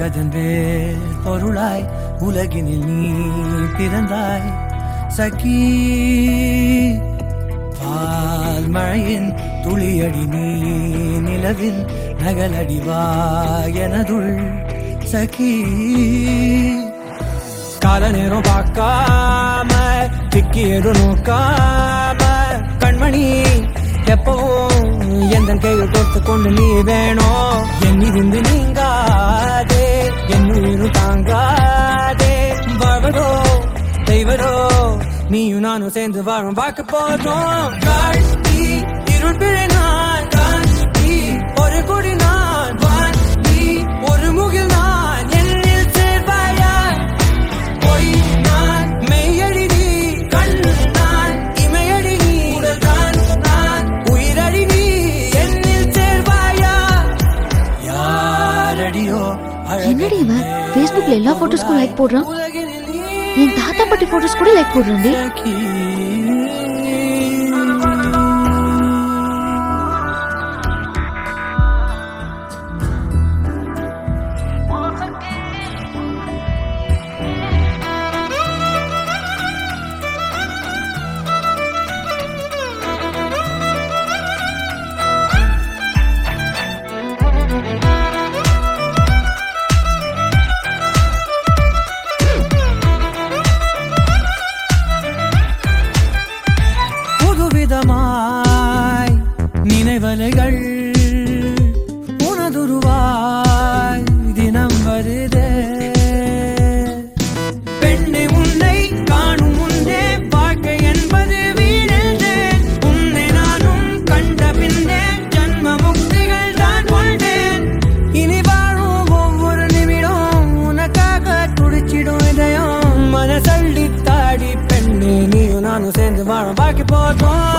என்பதன் வேர் பொருளாய் உலகினில் நீ பிறந்தாய் சகி பால் மழையின் துளியடி நீ நிலவின் நகலடிவா எனதுள் சகி கால நேரம் பார்க்காம திக்கி எது நோக்காம கண்மணி எப்பவும் எந்த கையில் கொடுத்து கொண்டு நீ வேணும் என்னிருந்து நீங்காதே என் உயிரும் தாங்காதே வாழ்வதோ தெய்வதோ நீயும் நானும் சேர்ந்து வாழும் பார்க்க போதும் காட்டி இருள் பிழை நான் காட்டி ஒரு கொடி நான் வான் நீ ஒரு முகில் நான் என்னில் சேர்வாயாய் பொய் நான் மெய்யடி நீ கண் நான் இமையடி நீ உடல் தான் நான் உயிரடி நீ என்னில் சேர்வாயா யாரடியோ என்னடி இவன் Facebookல எல்லா photos-க்கும் like போடுறான்? என் தாத்தா பாட்டி போட்டோஸ் கூட லைக் போடுறேன்டி புதுவிதமாய் நினைவலைகள் உனதுருவாய் தினம் வருதே பெண்ணை உன்னை காணும் முன்னே வாழ்க்கை என்பது வீணென்றேன் உன்னை நானும் கண்ட பின்னே ஜன்ம முக்திகள் தான் கொண்டேன் இனி வாழும் ஒவ்வொரு நிமிடம் உனக்காக துடிச்சிடும் இதயம் மனசள்ளி தாடி பெண்ணே நீயும் நானும் சேர்ந்து வாழும் பாக்கி போதும்